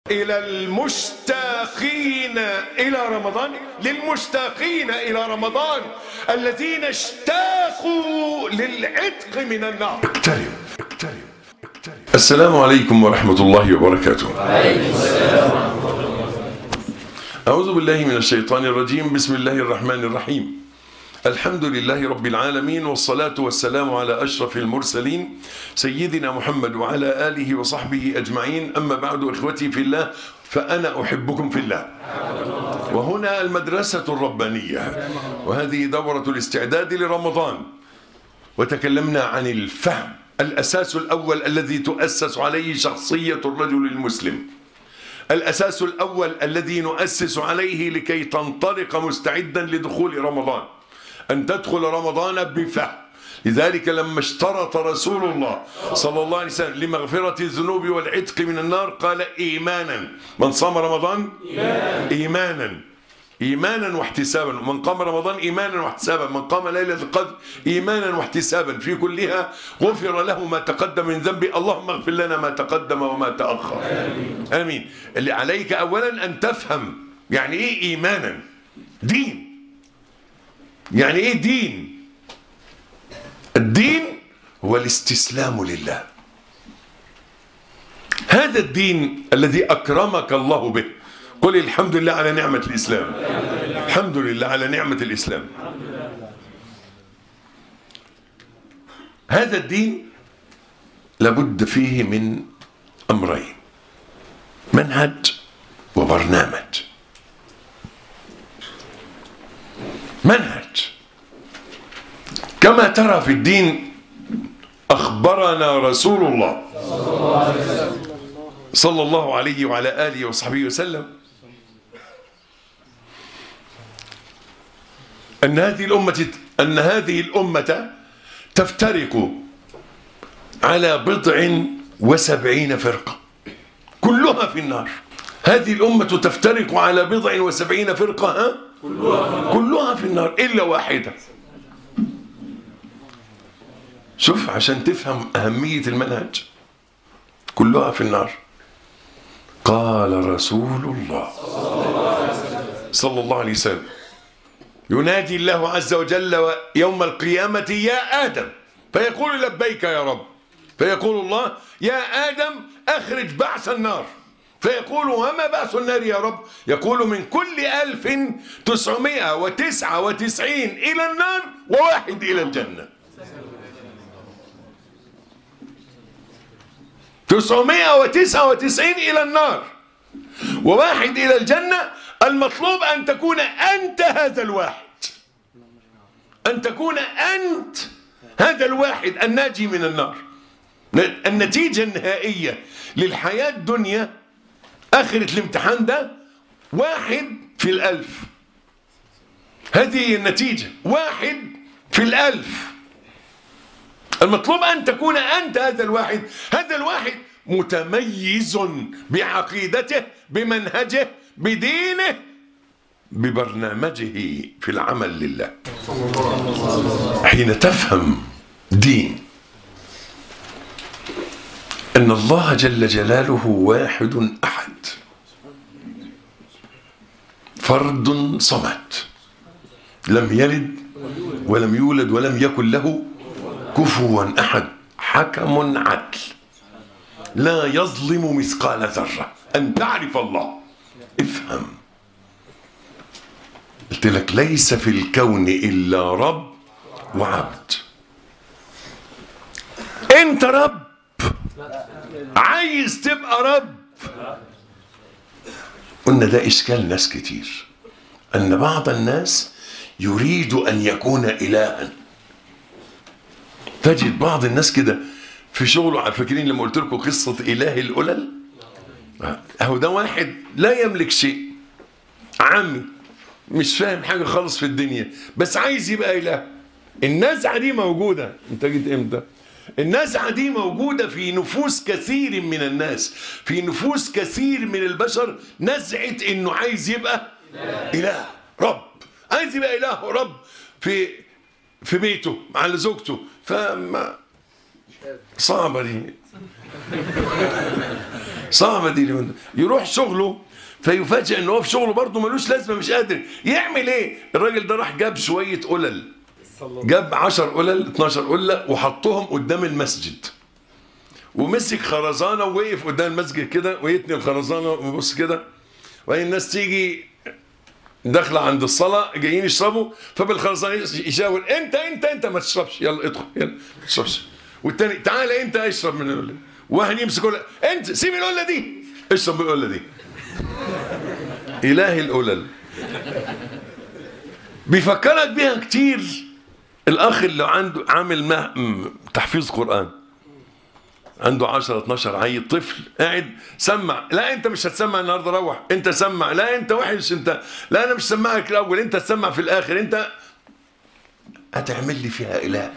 إلى المشتاقين إلى رمضان للمشتاقين إلى رمضان الذين اشتاقوا للعتق من النار اقترب اقترب اقترب السلام عليكم ورحمة الله وبركاته أعوذ بالله من الشيطان الرجيم بسم الله الرحمن الرحيم الحمد لله رب العالمين والصلاة والسلام على أشرف المرسلين سيدنا محمد وعلى آله وصحبه أجمعين أما بعد إخوتي في الله فأنا أحبكم في الله وهنا المدرسة الربانية وهذه دورة الاستعداد لرمضان وتكلمنا عن الفهم الأساس الأول الذي تؤسس عليه شخصية الرجل المسلم الأساس الأول الذي نؤسس عليه لكي تنطلق مستعدا لدخول رمضان أن تدخل رمضان بفهم لذلك لما اشترط رسول الله صلى الله عليه وسلم لمغفرة الذنوب والعتق من النار قال إيمانا من صام رمضان إيمانا إيمانا واحتسابا من قام رمضان إيمانا واحتسابا من قام ليلة القدر إيمانا واحتسابا في كلها غفر له ما تقدم من ذنبه اللهم اغفر لنا ما تقدم وما تأخر آمين, آمين. اللي عليك أولا أن تفهم يعني إيه إيمانا دين يعني إيه دين الدين هو الاستسلام لله هذا الدين الذي أكرمك الله به قل الحمد لله على نعمة الإسلام الحمد لله على نعمة الإسلام هذا الدين لابد فيه من أمرين منهج وبرنامج منهج كما ترى في الدين أخبرنا رسول الله صلى الله عليه وعلى آله وصحبه وسلم أن هذه الأمة أن هذه الأمة تفترق على بضع وسبعين فرقة كلها في النار هذه الأمة تفترق على بضع وسبعين فرقة ها؟ كلها, كلها في النار إلا واحدة شوف عشان تفهم أهمية المنهج كلها في النار قال رسول الله صلى الله عليه وسلم ينادي الله عز وجل يوم القيامة يا آدم فيقول لبيك يا رب فيقول الله يا آدم أخرج بعث النار فيقول وما بعث النار يا رب يقول من كل ألف تسعمائة وتسعة وتسعين إلى النار وواحد إلى الجنة تسعمائة وتسعة وتسعين إلى النار وواحد إلى الجنة المطلوب أن تكون أنت هذا الواحد أن تكون أنت هذا الواحد الناجي من النار النتيجة النهائية للحياة الدنيا آخرة الامتحان ده واحد في الألف هذه هي النتيجة واحد في الألف المطلوب أن تكون أنت هذا الواحد هذا الواحد متميز بعقيدته بمنهجه بدينه ببرنامجه في العمل لله حين تفهم دين أن الله جل جلاله واحد أحد فرد صمد لم يلد ولم يولد ولم يكن له كفوا أحد حكم عدل لا يظلم مثقال ذرة أن تعرف الله افهم قلت لك ليس في الكون إلا رب وعبد أنت رب عايز تبقى رب قلنا ده إشكال ناس كتير أن بعض الناس يريد أن يكون إلها تجد بعض الناس كده في شغله فاكرين لما قلت لكم قصة إله الألل أهو ده واحد لا يملك شيء عامي مش فاهم حاجة خالص في الدنيا بس عايز يبقى إله النزعة دي موجودة أنت جيت إمتى؟ النزعة دي موجودة في نفوس كثير من الناس في نفوس كثير من البشر نزعة إنه عايز يبقى إله رب عايز يبقى إله رب في في بيته مع زوجته فما صعبة دي صعبة دي اليومين دول. يروح شغله فيفاجئ ان هو في شغله برضه ملوش لازمه مش قادر يعمل ايه الراجل ده راح جاب شويه قلل جاب 10 قلل 12 قله وحطهم قدام المسجد ومسك خرزانه ووقف قدام المسجد كده ويتني الخرزانه ويبص كده وبعدين الناس تيجي داخله عند الصلاه جايين يشربوا فبالخرزانه يشاور انت انت انت ما تشربش يلا ادخل يلا ما تشربش والتاني تعالى انت اشرب من القله واحد يمسك قله انت سيب القله دي اشرب من القله دي اله القلل بيفكرك بيها كتير الاخ اللي عنده عامل مه- م- تحفيظ قران عنده 10 12 عيل طفل قاعد سمع لا انت مش هتسمع النهارده روح انت سمع لا انت وحش انت لا انا مش سمعك الاول انت تسمع في الاخر انت هتعمل لي فيها اله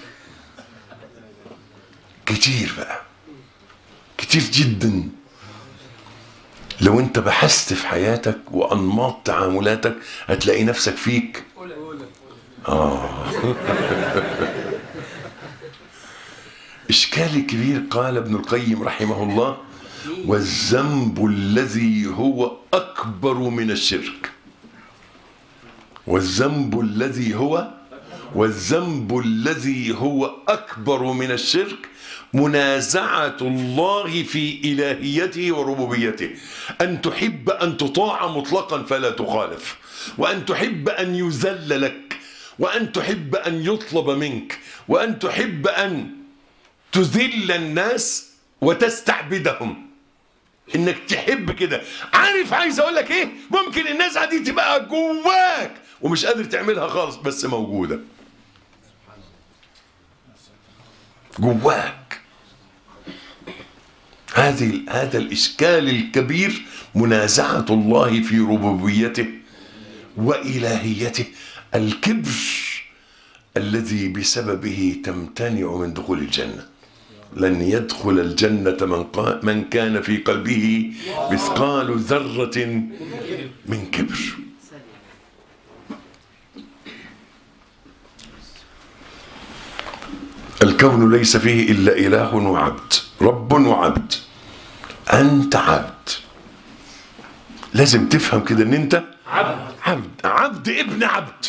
كتير بقى كتير جدا لو انت بحثت في حياتك وانماط تعاملاتك هتلاقي نفسك فيك إشكال كبير قال ابن القيم رحمه الله والذنب الذي هو أكبر من الشرك والذنب الذي هو والذنب الذي هو أكبر من الشرك منازعة الله في إلهيته وربوبيته أن تحب أن تطاع مطلقا فلا تخالف وأن تحب أن يذل لك وأن تحب أن يطلب منك وأن تحب أن تذل الناس وتستعبدهم انك تحب كده عارف عايز اقول لك ايه ممكن النزعه دي تبقى جواك ومش قادر تعملها خالص بس موجوده جواك هذه هذا الاشكال الكبير منازعه الله في ربوبيته والهيته الكبر الذي بسببه تمتنع من دخول الجنه لن يدخل الجنة من, قا من كان في قلبه مثقال ذرة من كبر الكون ليس فيه إلا إله وعبد رب وعبد أنت عبد لازم تفهم كده ان انت عبد عبد عبد ابن عبد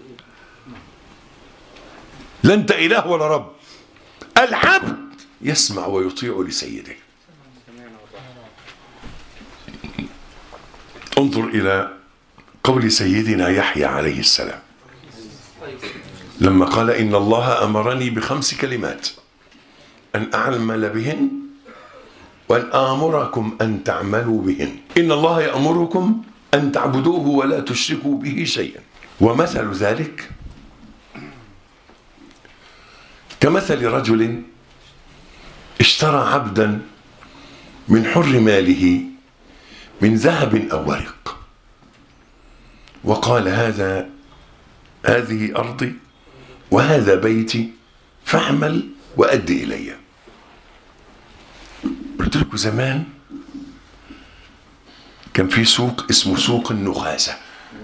لا انت اله ولا رب العبد يسمع ويطيع لسيده انظر الى قول سيدنا يحيى عليه السلام لما قال ان الله امرني بخمس كلمات ان اعمل بهن وان امركم ان تعملوا بهن ان الله يامركم ان تعبدوه ولا تشركوا به شيئا ومثل ذلك كمثل رجل اشترى عبدا من حر ماله من ذهب او ورق وقال هذا هذه ارضي وهذا بيتي فاعمل وأد إلي قلت لكم زمان كان في سوق اسمه سوق النخاسة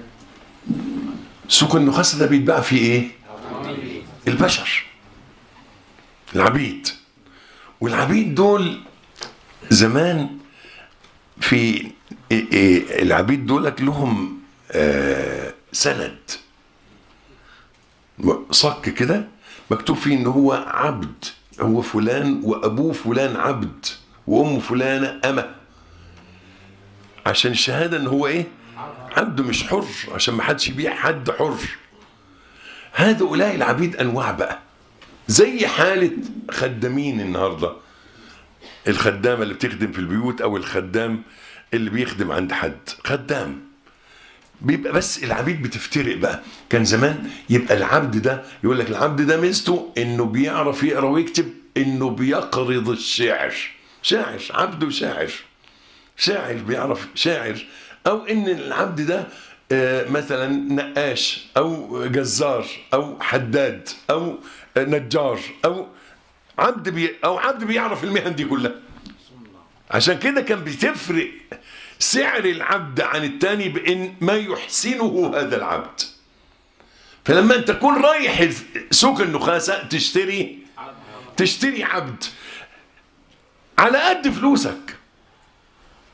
سوق النخاسة ده بيتباع فيه ايه البشر العبيد والعبيد دول زمان في إيه إيه العبيد دولك لهم آه سند صك كده مكتوب فيه ان هو عبد هو فلان وابوه فلان عبد وام فلانه امه عشان الشهاده ان هو ايه عبد مش حر عشان ما حدش يبيع حد حر هؤلاء العبيد انواع بقى زي حاله خدامين النهارده الخدامه اللي بتخدم في البيوت او الخدام اللي بيخدم عند حد خدام بيبقى بس العبيد بتفترق بقى كان زمان يبقى العبد ده يقول لك العبد ده ميزته انه بيعرف يقرا ويكتب انه بيقرض الشعر شاعر عبد وشاعر شاعر بيعرف شاعر او ان العبد ده آه، مثلا نقاش او جزار او حداد او نجار او عبد بي او عبد بيعرف المهن دي كلها عشان كده كان بتفرق سعر العبد عن التاني بان ما يحسنه هذا العبد فلما انت تكون رايح سوق النخاسه تشتري تشتري عبد على قد فلوسك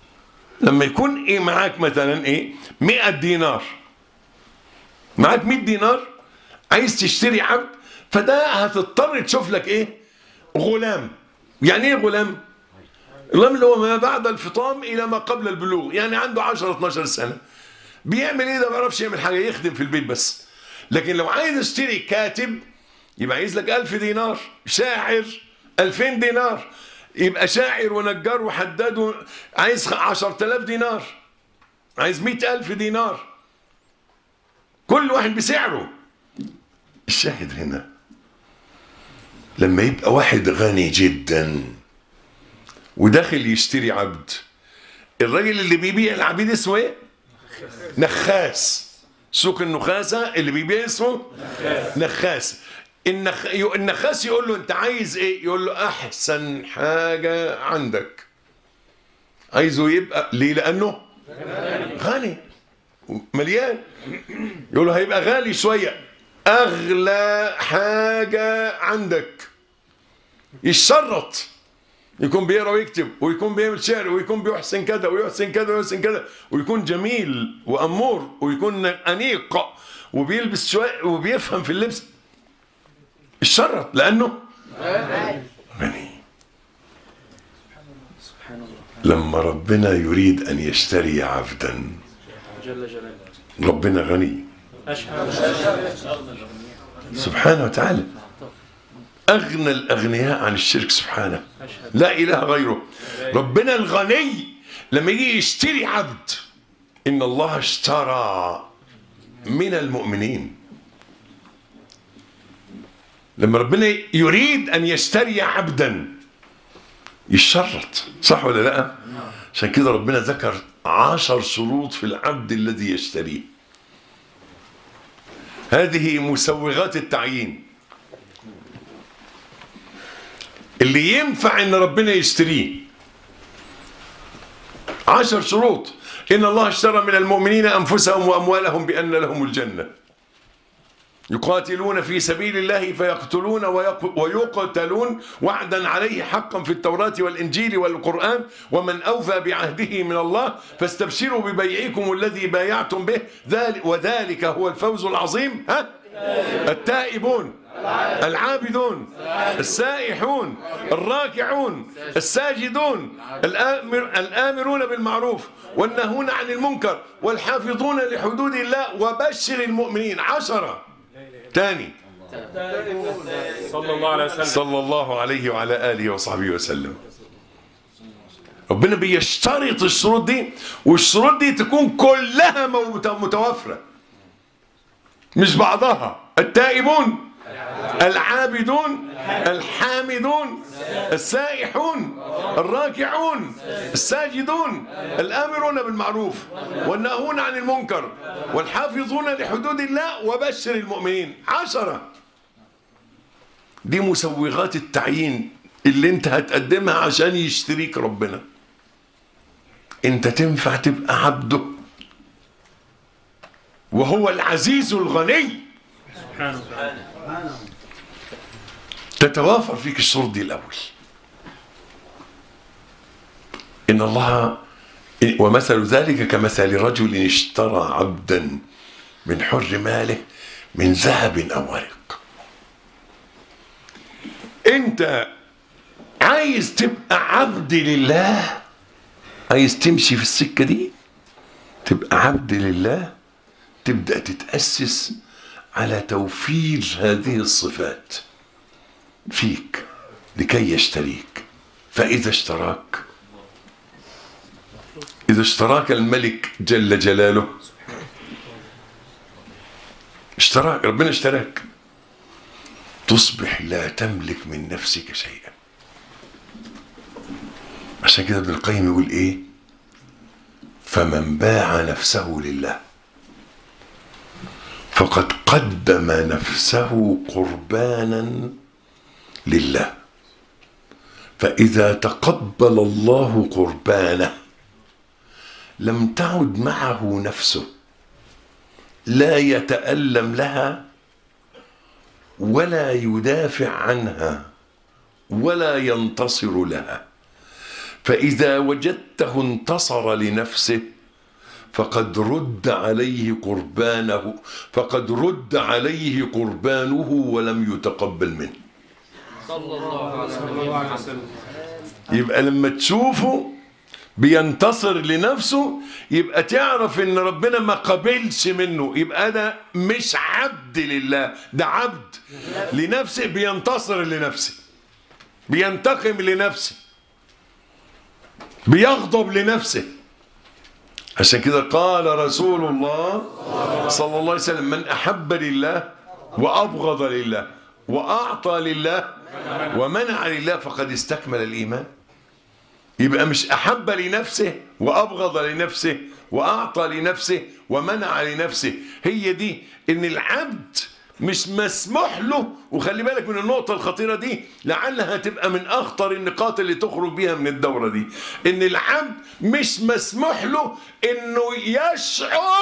لما يكون ايه معاك مثلا ايه 100 دينار معاك 100 دينار عايز تشتري عبد فده هتضطر تشوف لك ايه غلام يعني ايه غلام الغلام اللي هو ما بعد الفطام الى ما قبل البلوغ يعني عنده 10 12 سنه بيعمل ايه ده ما بيعرفش يعمل حاجه يخدم في البيت بس لكن لو عايز اشتري كاتب يبقى عايز لك 1000 دينار شاعر 2000 دينار يبقى شاعر ونجار وحداد و... عايز 10000 دينار عايز 100000 دينار كل واحد بسعره الشاهد هنا لما يبقى واحد غني جدا وداخل يشتري عبد الراجل اللي بيبيع العبيد اسمه ايه نخاس سوق النخاسة اللي بيبيع اسمه نخاس النخ... النخاس يقول له انت عايز ايه يقول له احسن حاجة عندك عايزه يبقى ليه لانه غني مليان يقول له هيبقى غالي شوية اغلى حاجة عندك يشرط يكون بيقرا ويكتب ويكون بيعمل شعر ويكون بيحسن كذا ويحسن كذا ويحسن كذا ويكون جميل وامور ويكون انيق وبيلبس شويه وبيفهم في اللبس الشرط لانه غني لما ربنا يريد ان يشتري عبدا جل جلاله ربنا غني أشهد سبحانه وتعالى أغنى الأغنياء عن الشرك سبحانه أشهد لا إله غيره ربنا الغني لما يجي يشتري عبد إن الله اشترى من المؤمنين لما ربنا يريد أن يشتري عبدا يشرط صح ولا لا عشان كده ربنا ذكر عشر شروط في العبد الذي يشتريه هذه مسوغات التعيين اللي ينفع ان ربنا يشتريه عشر شروط ان الله اشترى من المؤمنين انفسهم واموالهم بان لهم الجنه يقاتلون في سبيل الله فيقتلون ويق- ويقتلون وعدا عليه حقا في التوراة والإنجيل والقرآن ومن أوفى بعهده من الله فاستبشروا ببيعكم الذي بايعتم به ذلك وذلك هو الفوز العظيم ها التائبون العابدون السائحون الراكعون الساجدون الآمر الآمرون بالمعروف والنهون عن المنكر والحافظون لحدود الله وبشر المؤمنين عشرة تاني صلى الله عليه وسلم صلى الله عليه وعلى آله وصحبه وسلم ربنا بيشترط الشروط دي والشروط دي تكون كلها موت- متوفرة مش بعضها التائبون العابدون الحامدون السائحون الراكعون الساجدون الآمرون بالمعروف والناهون عن المنكر والحافظون لحدود الله وبشر المؤمنين عشرة دي مسوغات التعيين اللي انت هتقدمها عشان يشتريك ربنا انت تنفع تبقى عبده وهو العزيز الغني سبحانه وتعالى تتوافر فيك الشروط دي الاول ان الله ومثل ذلك كمثل رجل اشترى عبدا من حر ماله من ذهب او ورق انت عايز تبقى عبد لله عايز تمشي في السكه دي تبقى عبد لله تبدا تتاسس على توفير هذه الصفات فيك لكي يشتريك فإذا اشتراك إذا اشتراك الملك جل جلاله اشتراك ربنا اشتراك تصبح لا تملك من نفسك شيئا عشان كده ابن القيم يقول ايه فمن باع نفسه لله فقد قدم نفسه قربانا لله فإذا تقبل الله قربانه لم تعد معه نفسه لا يتألم لها ولا يدافع عنها ولا ينتصر لها فإذا وجدته انتصر لنفسه فقد رد عليه قربانه فقد رد عليه قربانه ولم يتقبل منه صلى الله عليه وسلم يبقى لما تشوفه بينتصر لنفسه يبقى تعرف ان ربنا ما قبلش منه يبقى ده مش عبد لله ده عبد لنفسه بينتصر لنفسه بينتقم لنفسه بيغضب لنفسه عشان كده قال رسول الله صلى الله عليه وسلم من احب لله وابغض لله واعطى لله ومنع لله فقد استكمل الايمان يبقى مش احب لنفسه وابغض لنفسه واعطى لنفسه ومنع لنفسه هي دي ان العبد مش مسموح له وخلي بالك من النقطة الخطيرة دي لعلها تبقى من أخطر النقاط اللي تخرج بيها من الدورة دي إن العبد مش مسموح له إنه يشعر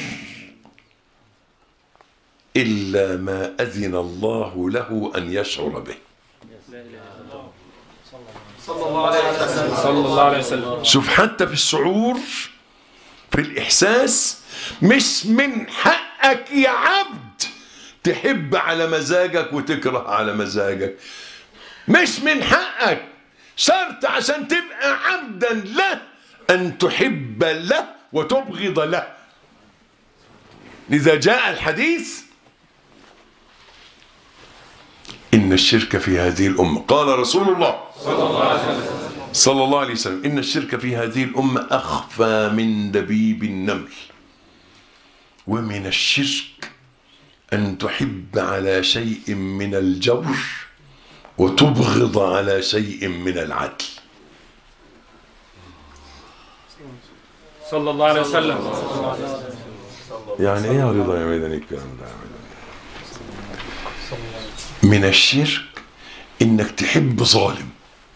إلا ما أذن الله له أن يشعر به صلى الله عليه وسلم شوف حتى في الشعور في الإحساس مش من حقك يا عبد تحب على مزاجك وتكره على مزاجك مش من حقك شرط عشان تبقى عبدا له أن تحب له وتبغض له لذا جاء الحديث إن الشرك في هذه الأمة قال رسول الله صلى الله عليه وسلم إن الشرك في هذه الأمة أخفى من دبيب النمل ومن الشرك أن تحب على شيء من الجور وتبغض على شيء من العدل صلى الله عليه وسلم يعني ايه يا رضا يا ميداني الكلام ده من الشرك انك تحب ظالم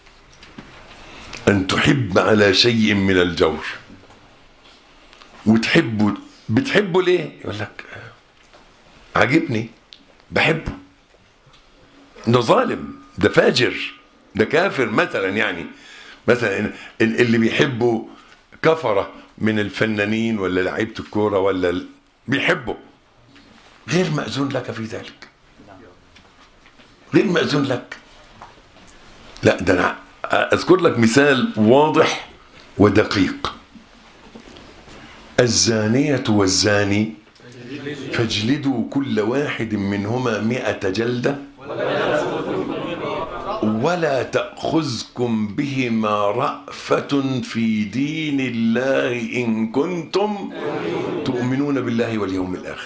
ان تحب على شيء من الجور وتحبه بتحبه ليه يقول لك عاجبني بحبه ده ظالم ده فاجر ده كافر مثلا يعني مثلا ال- اللي بيحبوا كفرة من الفنانين ولا لعيبة الكورة ولا ال- بيحبوا غير مأذون لك في ذلك غير مأذون لك لا ده انا اذكر لك مثال واضح ودقيق الزانية والزاني فاجلدوا كل واحد منهما مئة جلدة ولا تأخذكم بهما رأفة في دين الله إن كنتم تؤمنون بالله واليوم الآخر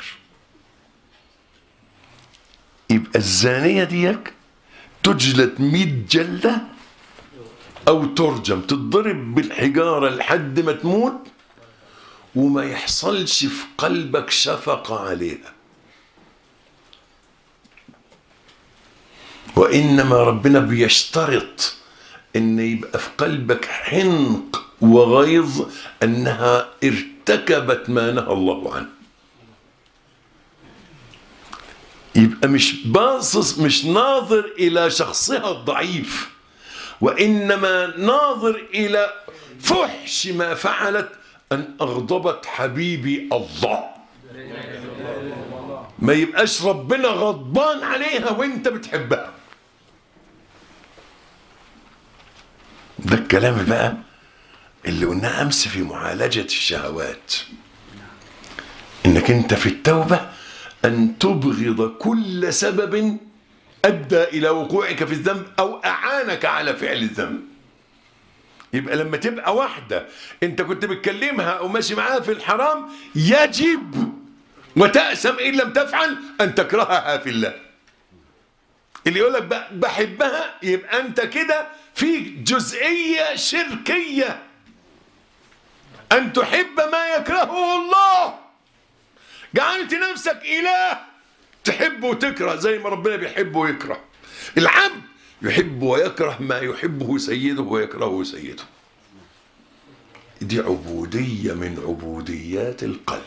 يبقى الزانية ديك تجلد مئة جلدة أو ترجم تضرب بالحجارة لحد ما تموت وما يحصلش في قلبك شفقة عليها وإنما ربنا بيشترط إن يبقى في قلبك حنق وغيظ أنها ارتكبت ما نهى الله عنه يبقى مش باصص مش ناظر إلى شخصها الضعيف وإنما ناظر إلى فحش ما فعلت أن أغضبت حبيبي الله ما يبقاش ربنا غضبان عليها وانت بتحبها ده الكلام بقى اللي قلناه امس في معالجه الشهوات انك انت في التوبه ان تبغض كل سبب ادى الى وقوعك في الذنب او اعانك على فعل الذنب يبقى لما تبقى واحده انت كنت بتكلمها او ماشي معاها في الحرام يجب وتأسم إن لم تفعل أن تكرهها في الله اللي يقول لك ب- بحبها يبقى أنت كده فيك جزئية شركية أن تحب ما يكرهه الله جعلت نفسك إله تحب وتكره زي ما ربنا بيحب ويكره العبد يحب ويكره ما يحبه سيده ويكرهه سيده دي عبودية من عبوديات القلب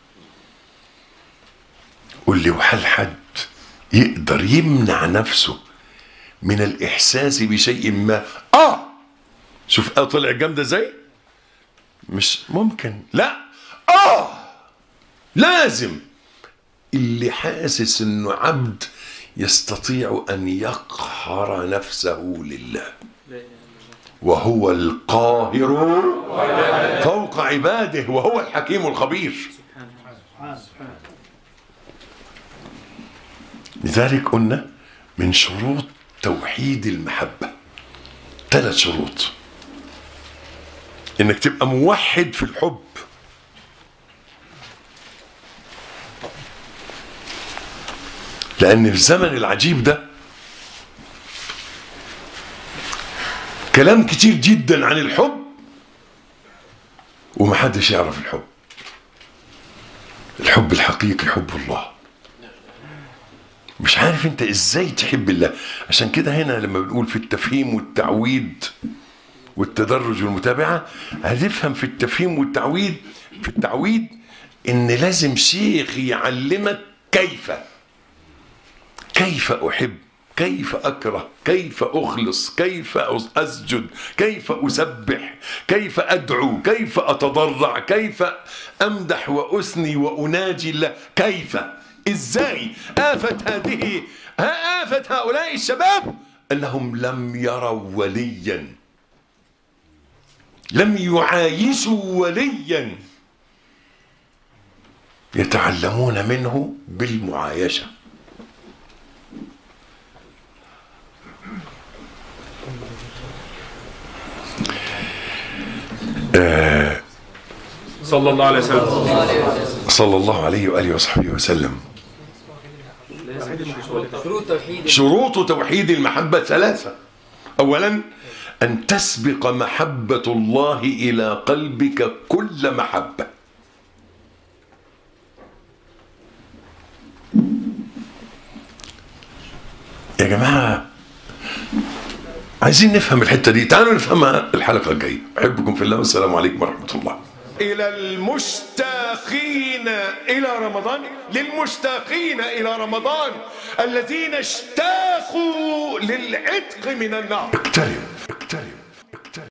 قول لي وهل حد يقدر يمنع نفسه من الإحساس بشيء ما آه شوف آه طلع جامده ازاي مش ممكن لا اه لازم اللي حاسس انه عبد يستطيع ان يقهر نفسه لله وهو القاهر فوق عباده وهو الحكيم الخبير لذلك قلنا من شروط توحيد المحبة ثلاث شروط انك تبقى موحد في الحب لان في الزمن العجيب ده كلام كتير جدا عن الحب ومحدش يعرف الحب الحب الحقيقي حب الله مش عارف انت ازاي تحب الله عشان كده هنا لما بنقول في التفهيم والتعويد والتدرج والمتابعة هتفهم في التفهيم والتعويد في التعويد ان لازم شيخ يعلمك كيف كيف احب كيف اكره كيف اخلص كيف اسجد كيف اسبح كيف ادعو كيف اتضرع كيف امدح واثني واناجي الله كيف ازاي آفة هذه ها آفة هؤلاء الشباب انهم لم يروا وليا لم يعايشوا وليا يتعلمون منه بالمعايشه صلى الله عليه وسلم صلى الله عليه واله وصحبه وسلم شروط توحيد شروط توحيد المحبه ثلاثه اولا ان تسبق محبه الله الى قلبك كل محبه يا جماعه عايزين نفهم الحته دي تعالوا نفهمها الحلقه الجايه احبكم في الله والسلام عليكم ورحمه الله الى المشتاقين الى رمضان للمشتاقين الى رمضان الذين اشتاقوا للعتق من النار اقترب اقترب